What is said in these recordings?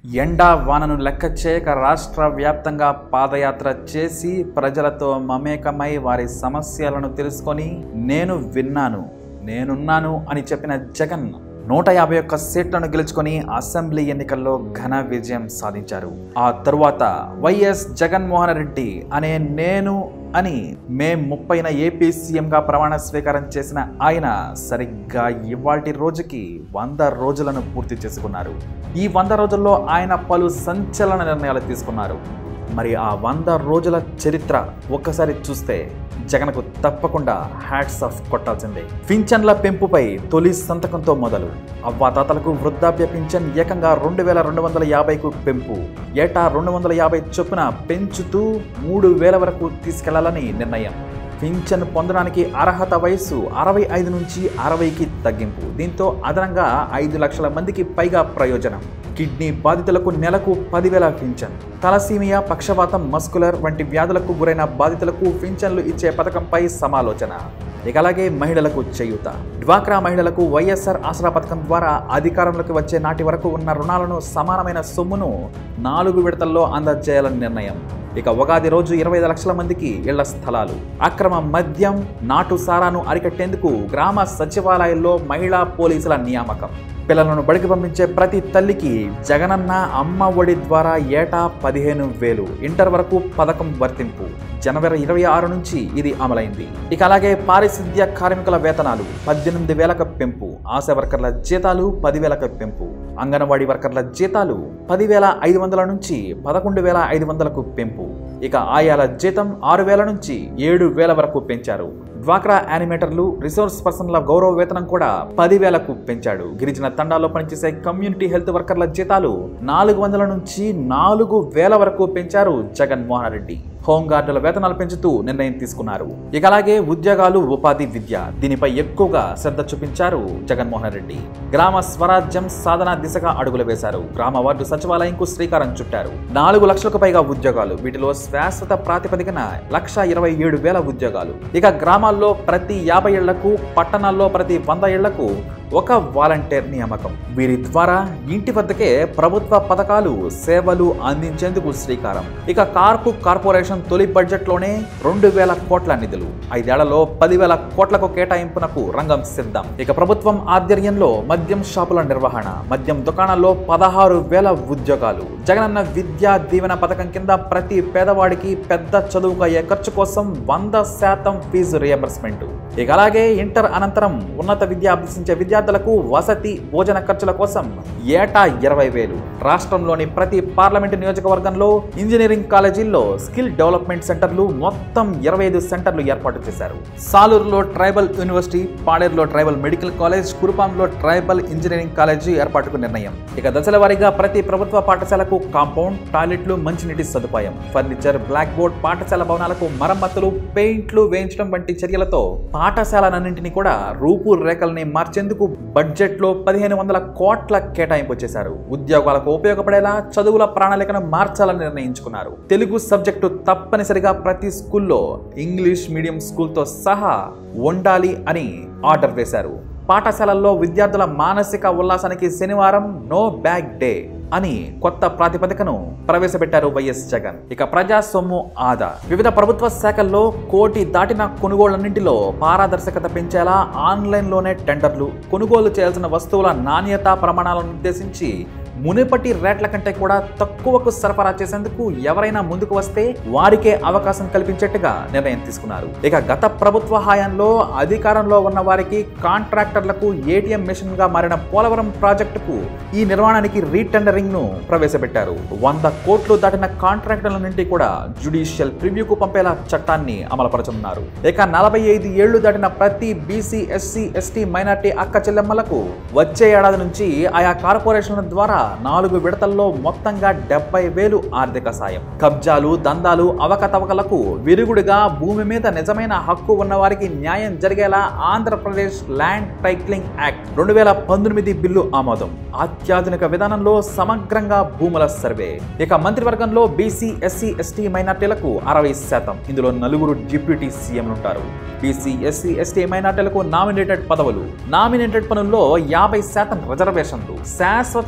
ఎండా వానను లెక్క చేయక రాష్ట్ర వ్యాప్తంగా పాదయాత్ర చేసి ప్రజలతో మమేకమై వారి సమస్యలను తెలుసుకొని నేను విన్నాను నేనున్నాను అని చెప్పిన జగన్ నూట యాభై ఒక్క సీట్లను గెలుచుకొని అసెంబ్లీ ఎన్నికల్లో ఘన విజయం సాధించారు ఆ తరువాత వైఎస్ జగన్మోహన్ రెడ్డి అనే నేను అని మే ముప్పైన ఏపీ సీఎంగా ప్రమాణ స్వీకారం చేసిన ఆయన సరిగ్గా ఇవాల్టి రోజుకి వంద రోజులను పూర్తి చేసుకున్నారు ఈ వంద రోజుల్లో ఆయన పలు సంచలన నిర్ణయాలు తీసుకున్నారు మరి ఆ వంద రోజుల చరిత్ర ఒక్కసారి చూస్తే జగన్కు తప్పకుండా హ్యాట్స్ ఆఫ్ కొట్టాల్సిందే పింఛన్ల పెంపుపై తొలి సంతకంతో మొదలు అవ్వాతాతలకు వృద్ధాప్య పింఛన్ ఏకంగా రెండు వేల రెండు వందల యాభైకు పెంపు ఏటా రెండు వందల యాభై చొప్పున పెంచుతూ మూడు వేల వరకు తీసుకెళ్లాలని నిర్ణయం పింఛన్ పొందడానికి అర్హత వయస్సు అరవై ఐదు నుంచి అరవైకి తగ్గింపు దీంతో అదనంగా ఐదు లక్షల మందికి పైగా ప్రయోజనం కిడ్నీ బాధితులకు నెలకు పదివేల పింఛన్ తలసీమియా పక్షవాతం మస్కులర్ వంటి వ్యాధులకు గురైన బాధితులకు పింఛన్లు ఇచ్చే పథకంపై సమాలోచన ఇక అలాగే మహిళలకు చేయూత డ్వాక్రా మహిళలకు వైఎస్ఆర్ ఆసరా పథకం ద్వారా అధికారంలోకి వచ్చే నాటి వరకు ఉన్న రుణాలను సమానమైన సొమ్మును నాలుగు విడతల్లో అందజేయాలని నిర్ణయం ఇక ఉగాది రోజు ఇరవై ఐదు లక్షల మందికి ఇళ్ల స్థలాలు అక్రమ మద్యం నాటు సారాను అరికట్టేందుకు గ్రామ సచివాలయాల్లో మహిళా పోలీసుల నియామకం పిల్లలను బడికి పంపించే ప్రతి తల్లికి జగనన్న అమ్మ ఒడి ద్వారా ఏటా పదిహేను వేలు ఇంటర్ వరకు పథకం వర్తింపు జనవరి ఇరవై ఆరు నుంచి ఇది అమలైంది ఇక అలాగే పారిశుద్ధ్య కార్మికుల వేతనాలు పద్దెనిమిది వేలకు పెంపు ఆశా వర్కర్ల జీతాలు పదివేలకు పెంపు అంగన్వాడీ వర్కర్ల జీతాలు పదివేల ఐదు వందల నుంచి పదకొండు వేల ఐదు వందలకు పెంపు ఇక ఆయాల జీతం ఆరు వేల నుంచి ఏడు వేల వరకు పెంచారు డ్వాక్రా యానిమేటర్లు రిసోర్స్ పర్సన్ల గౌరవ వేతనం కూడా పదివేలకు పెంచాడు గిరిజన తండాల్లో పనిచేసే కమ్యూనిటీ హెల్త్ వర్కర్ల జీతాలు నాలుగు వందల నుంచి నాలుగు వేల వరకు పెంచారు జగన్మోహన్ రెడ్డి హోంగార్డుల వేతనాలు పెంచుతూ నిర్ణయం తీసుకున్నారు ఇక అలాగే ఉద్యోగాలు ఉపాధి విద్య దీనిపై ఎక్కువగా శ్రద్ధ చూపించారు జగన్మోహన్ రెడ్డి గ్రామ స్వరాజ్యం సాధన దిశగా అడుగులు వేశారు గ్రామ వార్డు సచివాలయంకు శ్రీకారం చుట్టారు నాలుగు లక్షలకు పైగా ఉద్యోగాలు వీటిలో శాశ్వత ప్రాతిపదికన లక్ష ఇరవై ఏడు వేల ఉద్యోగాలు ఇక గ్రామాల్లో ప్రతి యాభై ఏళ్లకు పట్టణాల్లో ప్రతి వంద ఏళ్లకు ఒక వాలంటీర్ నియామకం వీరి ద్వారా ఇంటి వద్దకే ప్రభుత్వ పథకాలు సేవలు అందించేందుకు శ్రీకారం ఇక కార్పు కార్పొరేషన్ తొలి బడ్జెట్లోనే రెండు వేల కోట్ల నిధులు ఐదేళ్లలో పదివేల కోట్లకు కేటాయింపునకు రంగం సిద్ధం ఇక ప్రభుత్వం ఆధ్వర్యంలో మద్యం షాపుల నిర్వహణ మద్యం దుకాణాల్లో పదహారు వేల ఉద్యోగాలు జగనన్న విద్యా దీవెన పథకం కింద ప్రతి పేదవాడికి పెద్ద చదువుకు అయ్యే ఖర్చు కోసం వంద శాతం ఫీజు రియంబర్స్మెంట్ ఇక అలాగే ఇంటర్ అనంతరం ఉన్నత విద్య అభ్యసించే విద్యార్థులకు వసతి భోజన ఖర్చుల కోసం ఏటా ఇరవై వేలు రాష్ట్రంలోని ప్రతి పార్లమెంటు నియోజకవర్గంలో ఇంజనీరింగ్ కాలేజీల్లో స్కిల్ డెవలప్మెంట్ సెంటర్లు మొత్తం ఇరవై ఐదు సెంటర్లు ఏర్పాటు చేశారు సాలూరులో ట్రైబల్ యూనివర్సిటీ పాడేరులో ట్రైబల్ మెడికల్ కాలేజ్ కురుపాంలో ట్రైబల్ ఇంజనీరింగ్ కాలేజీ ఏర్పాటుకు నిర్ణయం ఇక దశల వారీగా ప్రతి ప్రభుత్వ పాఠశాలకు కాంపౌండ్ టాయిలెట్లు మంచినీటి సదుపాయం ఫర్నిచర్ బ్లాక్ బోర్డ్ పాఠశాల భవనాలకు మరమ్మతులు పెయింట్లు వేయించడం వంటి చర్యలతో పాఠశాలలన్నింటినీ కూడా రూపురేఖల్ని మార్చేందుకు బడ్జెట్లో పదిహేను వందల కోట్ల కేటాయింపు చేశారు ఉద్యోగాలకు ఉపయోగపడేలా చదువుల ప్రణాళికను మార్చాలని నిర్ణయించుకున్నారు తెలుగు సబ్జెక్టు తప్పనిసరిగా ప్రతి స్కూల్లో ఇంగ్లీష్ మీడియం స్కూల్తో సహా ఉండాలి అని ఆర్డర్ వేశారు పాఠశాలల్లో విద్యార్థుల మానసిక ఉల్లాసానికి శనివారం నో బ్యాగ్ డే అని కొత్త ప్రాతిపదికను ప్రవేశపెట్టారు వైఎస్ జగన్ ఇక ప్రజా సొమ్ము ఆదా వివిధ ప్రభుత్వ శాఖల్లో కోటి దాటిన కొనుగోళ్లన్నింటిలో పారదర్శకత పెంచేలా ఆన్లైన్లోనే టెండర్లు కొనుగోలు చేయాల్సిన వస్తువుల నాణ్యత ప్రమాణాలను నిర్దేశించి మునుపటి రేట్ల కంటే కూడా తక్కువకు సరఫరా చేసేందుకు ఎవరైనా ముందుకు వస్తే వారికే అవకాశం కల్పించేట్టుగా నిర్ణయం తీసుకున్నారు ఇక గత ప్రభుత్వ హయాంలో అధికారంలో ఉన్న వారికి కాంట్రాక్టర్లకు ఏటీఎం మిషన్ గా మారిన పోలవరం ప్రాజెక్టుకు ఈ నిర్మాణానికి రీటెండరింగ్ ను ప్రవేశపెట్టారు వంద కోట్లు దాటిన కాంట్రాక్టర్ల నుండి కూడా జ్యుడిషియల్ ప్రివ్యూకు పంపేలా చట్టాన్ని అమలుపరచనున్నారు ఇక నలభై ఐదు ఏళ్లు దాటిన ప్రతి బీసీ ఎస్సీ ఎస్టీ మైనార్టీ అక్క చెల్లెమ్మలకు వచ్చే ఏడాది నుంచి ఆయా కార్పొరేషన్ల ద్వారా నాలుగు విడతల్లో మొత్తంగా డెబ్బై వేలు ఆర్థిక సాయం కబ్జాలు దందాలు అవకతవకలకు విరుగుడుగా భూమి మీద నిజమైన హక్కు ఉన్న వారికి న్యాయం జరిగేలా ఆంధ్రప్రదేశ్ ల్యాండ్ టైక్లింగ్ యాక్ట్ రెండు వేల పంతొమ్మిది బిల్లు ఆమోదం అత్యాధునిక విధానంలో సమగ్రంగా భూముల సర్వే ఇక మంత్రివర్గంలో బీసీ ఎస్సీ ఎస్టీ మైనార్టీలకు అరవై శాతం ఇందులో నలుగురు డిప్యూటీ సీఎంలు ఉంటారు బీసీ ఎస్సీ ఎస్టీ మైనార్టీలకు నామినేటెడ్ పదవులు నామినేటెడ్ పనుల్లో యాభై శాతం రిజర్వేషన్లు శాశ్వత ప్రతిపాదన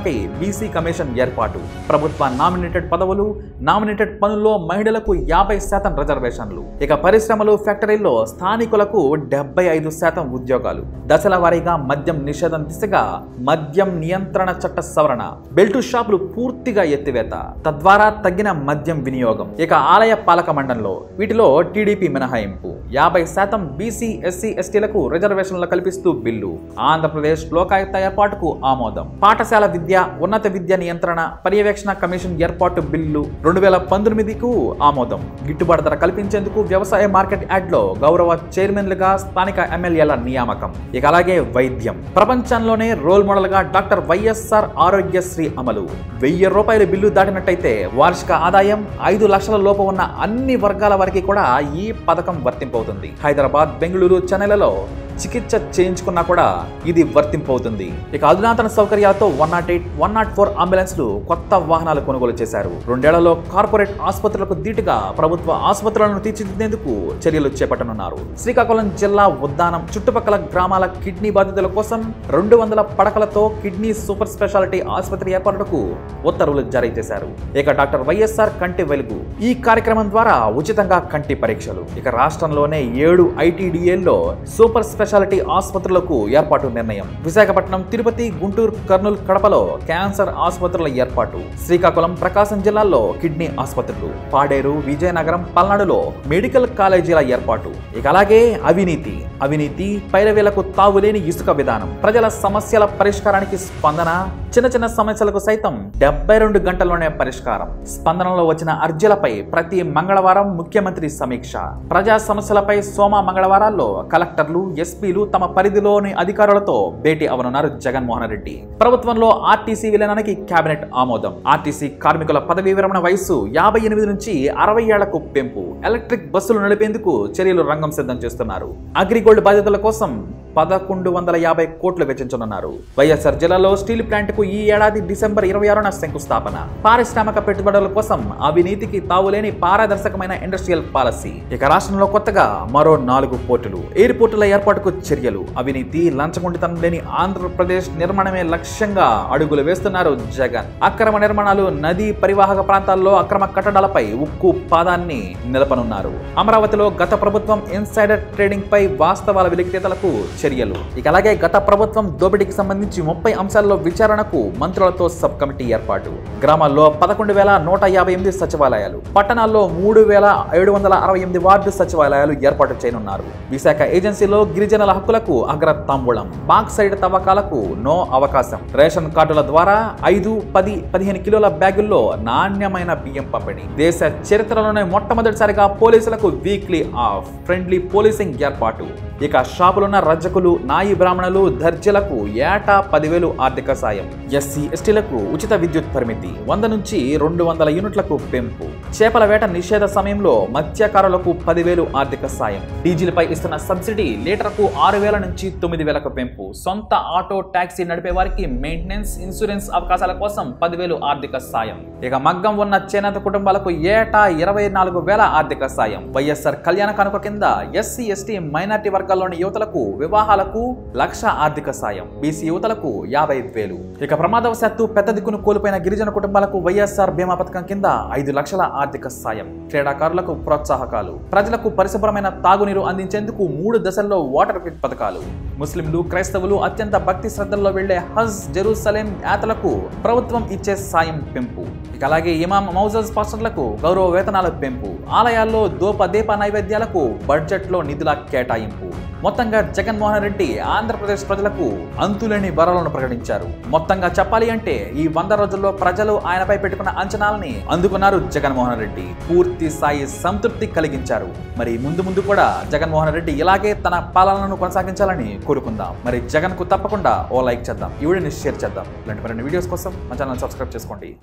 నియంత్రణకై బీసీ కమిషన్ ఏర్పాటు ప్రభుత్వ నామినేటెడ్ పదవులు నామినేటెడ్ పనుల్లో మహిళలకు యాభై శాతం రిజర్వేషన్లు ఇక పరిశ్రమలు ఫ్యాక్టరీల్లో స్థానికులకు డెబ్బై ఐదు శాతం ఉద్యోగాలు దశల వారీగా మద్యం నిషేధం దిశగా మద్యం నియంత్రణ చట్ట సవరణ బెల్టు షాపులు పూర్తిగా ఎత్తివేత తద్వారా తగ్గిన మద్యం వినియోగం ఇక ఆలయ పాలక మండలిలో వీటిలో టీడీపీ మినహాయింపు యాభై శాతం బీసీ ఎస్సీ ఎస్టీలకు రిజర్వేషన్లు కల్పిస్తూ బిల్లు ఆంధ్రప్రదేశ్ లోకాయుక్త ఏర్పాటుకు ఆమోదం పాఠశాల విద్య ఉన్నత విద్య నియంత్రణ పర్యవేక్షణ కమిషన్ ఏర్పాటు బిల్లు రెండు వేల పంతొమ్మిదికు ఆమోదం గిట్టుబాటు ధర కల్పించేందుకు వ్యవసాయ మార్కెట్ యార్డ్లో గౌరవ చైర్మన్లుగా స్థానిక ఎమ్మెల్యేల నియామకం ఇక అలాగే వైద్యం ప్రపంచంలోనే రోల్ మోడల్ గా డాక్టర్ వైఎస్ఆర్ ఆరోగ్యశ్రీ అమలు వెయ్యి రూపాయల బిల్లు దాటినట్టయితే వార్షిక ఆదాయం ఐదు లక్షల లోపు ఉన్న అన్ని వర్గాల వారికి కూడా ఈ పథకం వర్తింపవుతుంది హైదరాబాద్ బెంగళూరు చెన్నైలలో చికిత్స చేయించుకున్నా కూడా ఇది వర్తింపవుతుంది ఇక అధునాతన సౌకర్యాలతో one not eight one not four అంబులెన్స్లు కొత్త వాహనాలు కొనుగోలు చేశారు రెండేళ్లలో కార్పొరేట్ ఆసుపత్రులకు ధీటుగా ప్రభుత్వ ఆసుపత్రులను తీర్చిదిద్దేందుకు చర్యలు చేపట్టనున్నారు శ్రీకాకుళం జిల్లా ఉద్దానం చుట్టుపక్కల గ్రామాల కిడ్నీ బాధితుల కోసం రెండు వందల పడకలతో కిడ్నీ సూపర్ స్పెషాలిటీ ఆసుపత్రి ఏర్పాటుకు ఉత్తర్వులు జారీ చేశారు ఇక డాక్టర్ వైఎస్ఆర్ కంటి వెలుగు ఈ కార్యక్రమం ద్వారా ఉచితంగా కంటి పరీక్షలు ఇక రాష్ట్రంలోనే ఏడు ఐటీడీఏల్లో సూపర్ స్పెషాలిటీ ఆసుపత్రులకు ఏర్పాటు నిర్ణయం విశాఖపట్నం తిరుపతి గుంటూరు కర్నూలు కడపలో క్యాన్సర్ ఆసుపత్రుల ఏర్పాటు శ్రీకాకుళం ప్రకాశం జిల్లాల్లో కిడ్నీ ఆసుపత్రులు పాడేరు విజయనగరం పల్నాడులో మెడికల్ కాలేజీల ఏర్పాటు ఇక అలాగే అవినీతి అవినీతి పైరవేలకు తావులేని ఇసుక విధానం ప్రజల సమస్యల పరిష్కారానికి స్పందన చిన్న చిన్న సమస్యలకు సైతం డెబ్బై రెండు గంటల్లోనే పరిష్కారం స్పందనలో వచ్చిన అర్జీలపై ప్రతి మంగళవారం ముఖ్యమంత్రి సమీక్ష ప్రజా సమస్యలపై సోమ మంగళవారాల్లో కలెక్టర్లు ఎస్పీలు తమ పరిధిలోని అధికారులతో భేటీ అవనున్నారు జగన్మోహన్ రెడ్డి ప్రభుత్వంలో ఆర్టీసీ విలీనానికి కేబినెట్ ఆమోదం ఆర్టీసీ కార్మికుల పదవీ విరమణ వయస్సు యాభై ఎనిమిది నుంచి అరవై ఏళ్లకు పెంపు ఎలక్ట్రిక్ బస్సులు నడిపేందుకు చర్యలు రంగం సిద్ధం చేస్తున్నారు అగ్రిగోల్డ్ బాధితుల కోసం పదకొండు వందల యాభై కోట్లు వెచ్చించనున్నారు వైఎస్ఆర్ జిల్లాలో స్టీల్ ప్లాంట్ కు ఈ ఏడాది డిసెంబర్ ఇరవై ఆరున శంకుస్థాపన పారిశ్రామిక పెట్టుబడుల కోసం అవినీతికి తావులేని పారదర్శకమైన ఇండస్ట్రియల్ పాలసీ ఇక రాష్ట్రంలో కొత్తగా మరో నాలుగు పోర్టులు ఎయిర్పోర్టుల ఏర్పాటుకు చర్యలు అవినీతి లంచగొండితనం లేని ఆంధ్రప్రదేశ్ నిర్మాణమే లక్ష్యంగా అడుగులు వేస్తున్నారు జగన్ అక్రమ నిర్మాణాలు నదీ పరివాహక ప్రాంతాల్లో అక్రమ కట్టడాలపై ఉక్కు పాదాన్ని నిలపనున్నారు అమరావతిలో గత ప్రభుత్వం ఇన్సైడర్ ట్రేడింగ్ పై వాస్తవాల వెలికితేతలకు చర్యలు ఇక అలాగే గత ప్రభుత్వం దోపిడీకి సంబంధించి ముప్పై అంశాల్లో విచారణకు మంత్రులతో సబ్ కమిటీ ఏర్పాటు గ్రామాల్లో పదకొండు వేల నూట యాభై ఎనిమిది సచివాలయాలు పట్టణాల్లో మూడు వేల ఏడు వందల అరవై ఎనిమిది వార్డు సచివాలయాలు ఏర్పాటు చేయనున్నారు విశాఖ ఏజెన్సీలో గిరిజనుల హక్కులకు అగ్ర తాంబూలం బాక్ సైడ్ తవ్వకాలకు నో అవకాశం రేషన్ కార్డుల ద్వారా ఐదు పది పదిహేను కిలోల బ్యాగుల్లో నాణ్యమైన బియ్యం పంపిణీ దేశ చరిత్రలోనే మొట్టమొదటిసారిగా పోలీసులకు వీక్లీ ఆఫ్ ఫ్రెండ్లీ పోలీసింగ్ ఏర్పాటు ఇక షాపులున్న రజకులు నాయి బ్రాహ్మణులు దర్జలకు ఏటా పదివేలు ఆర్థిక సాయం ఎస్సీ ఎస్టీలకు ఉచిత విద్యుత్ పరిమితి వంద నుంచి రెండు వందల యూనిట్లకు పెంపు చేపల వేట నిషేధ సమయంలో మత్స్యకారులకు పదివేలు ఆర్థిక సాయం డీజిల్పై ఇస్తున్న సబ్సిడీ లీటర్కు ఆరు వేల నుంచి తొమ్మిది వేలకు పెంపు సొంత ఆటో టాక్సీ నడిపే వారికి మెయింటెనెన్స్ ఇన్సూరెన్స్ అవకాశాల కోసం పదివేలు ఆర్థిక సాయం ఇక మగ్గం ఉన్న చేనేత కుటుంబాలకు ఏటా ఇరవై నాలుగు వేల ఆర్థిక సాయం వైఎస్ఆర్ కళ్యాణ కానుక కింద ఎస్సీ ఎస్టీ మైనార్టీ వర్గాల్లోని యువతలకు వివాహాలకు లక్ష ఆర్థిక సాయం బీసీ యువతలకు యాభై వేలు ఇక ప్రమాదవశాత్తు పెద్ద దిక్కును కోల్పోయిన గిరిజన కుటుంబాలకు వైఎస్ఆర్ బీమా పథకం కింద ఐదు లక్షల ఆర్థిక సాయం క్రీడాకారులకు ప్రోత్సాహకాలు ప్రజలకు పరిశుభ్రమైన తాగునీరు అందించేందుకు మూడు దశల్లో వాటర్ కిట్ పథకాలు ముస్లింలు క్రైస్తవులు అత్యంత భక్తి శ్రద్ధల్లో వెళ్లే హజ్ జెరూసలేం యాత్రలకు ప్రభుత్వం ఇచ్చే సాయం పెంపు ఇక అలాగే ఇమాం మౌజజ్ పాస్టర్లకు గౌరవ వేతనాల పెంపు ఆలయాల్లో దోప దీప నైవేద్యాలకు బడ్జెట్లో నిధుల కేటాయింపు మొత్తంగా జగన్మోహన్ రెడ్డి ఆంధ్రప్రదేశ్ ప్రజలకు అంతులేని వరాలను ప్రకటించారు మొత్తంగా చెప్పాలి అంటే ఈ వంద రోజుల్లో ప్రజలు ఆయనపై పెట్టుకున్న అంచనాలని అందుకున్నారు జగన్మోహన్ రెడ్డి పూర్తి స్థాయి సంతృప్తి కలిగించారు మరి ముందు ముందు కూడా జగన్మోహన్ రెడ్డి ఇలాగే తన పాలనను కొనసాగించాలని కోరుకుందాం మరి జగన్ కు తప్పకుండా ఓ లైక్ చేద్దాం ఈ వీడియోని షేర్ చేద్దాం ఇలాంటి మరిన్ని వీడియోస్ కోసం మా ఛానల్ సబ్స్క్రైబ్ చేసుకోండి